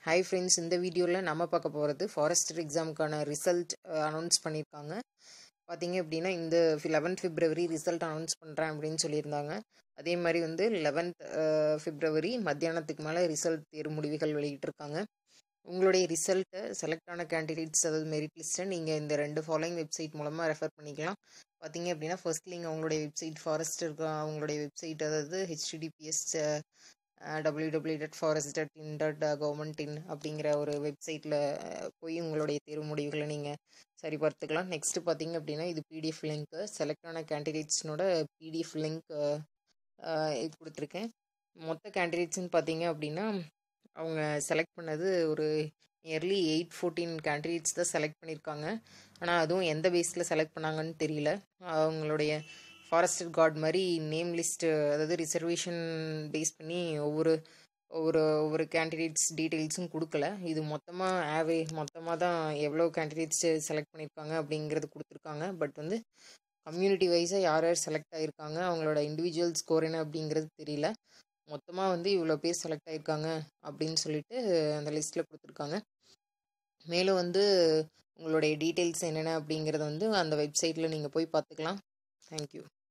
hi friends இந்த வீடியோவில் நம்ம பார்க்க போகிறது ஃபாரஸ்டர் எக்ஸாமுக்கான ரிசல்ட் அனௌன்ஸ் பண்ணியிருக்காங்க பார்த்தீங்க அப்படின்னா இந்த லெவன்த் பிப்ரவரி ரிசல்ட் அனௌன்ஸ் பண்ணுறேன் அப்படின்னு சொல்லியிருந்தாங்க அதே மாதிரி வந்து லெவன்த் பிப்ரவரி மத்தியானத்துக்கு மேலே ரிசல்ட் தேர்வு முடிவுகள் வெளியிட்டிருக்காங்க உங்களுடைய ரிசல்ட்டை செலக்ட் ஆன கேண்டிடேட்ஸ் அதாவது மெரிட் லிஸ்ட்டை நீங்கள் இந்த ரெண்டு ஃபாலோயிங் வெப்சைட் மூலமாக ரெஃபர் பண்ணிக்கலாம் பார்த்தீங்க அப்படின்னா ஃபர்ஸ்ட் லிங்க் அவங்களுடைய வெப்சைட் ஃபாரஸ்டர் அவங்களுடைய வெப்சைட் அதாவது HTTPS W W dot forest dot in dot government in அப்படிங்கிற ஒரு வெப்சைட்டில் போய் உங்களுடைய தேர்வு முடிவுகளை நீங்கள் சரி பார்த்துக்கலாம் நெக்ஸ்ட்டு பார்த்தீங்க அப்படின்னா இது பிடிஎஃப் லிங்க்கு செலக்ட் ஆன கேண்டிடேட்ஸ்னோட பிடிஎஃப் லிங்க் இது கொடுத்துருக்கேன் மொத்த கேண்டிடேட்ஸ்னு பார்த்தீங்க அப்படின்னா அவங்க செலக்ட் பண்ணது ஒரு நியர்லி எயிட் ஃபோர்டீன் கேண்டிடேட்ஸ் தான் செலக்ட் பண்ணியிருக்காங்க ஆனால் அதுவும் எந்த பேஸில் செலக்ட் பண்ணாங்கன்னு தெரியல அவங்களுடைய ஃபாரஸ்டர் கார்டு மாதிரி நேம் லிஸ்ட்டு அதாவது ரிசர்வேஷன் பேஸ் பண்ணி ஒவ்வொரு ஒவ்வொரு ஒவ்வொரு கேண்டிடேட்ஸ் டீட்டெயில்ஸும் கொடுக்கல இது மொத்தமாக ஆவே மொத்தமாக தான் எவ்வளோ கேண்டிடேட்ஸ் செலக்ட் பண்ணியிருக்காங்க அப்படிங்கிறது கொடுத்துருக்காங்க பட் வந்து கம்யூனிட்டி வைஸாக யார் யார் செலக்ட் ஆகியிருக்காங்க அவங்களோட இண்டிவிஜுவல் ஸ்கோர் என்ன அப்படிங்கிறது தெரியல மொத்தமாக வந்து இவ்வளோ பேர் செலக்ட் ஆகியிருக்காங்க அப்படின்னு சொல்லிட்டு அந்த லிஸ்ட்டில் கொடுத்துருக்காங்க மேலும் வந்து உங்களுடைய டீட்டெயில்ஸ் என்னென்ன அப்படிங்கிறத வந்து அந்த வெப்சைட்டில் நீங்கள் போய் பார்த்துக்கலாம் தேங்க்யூ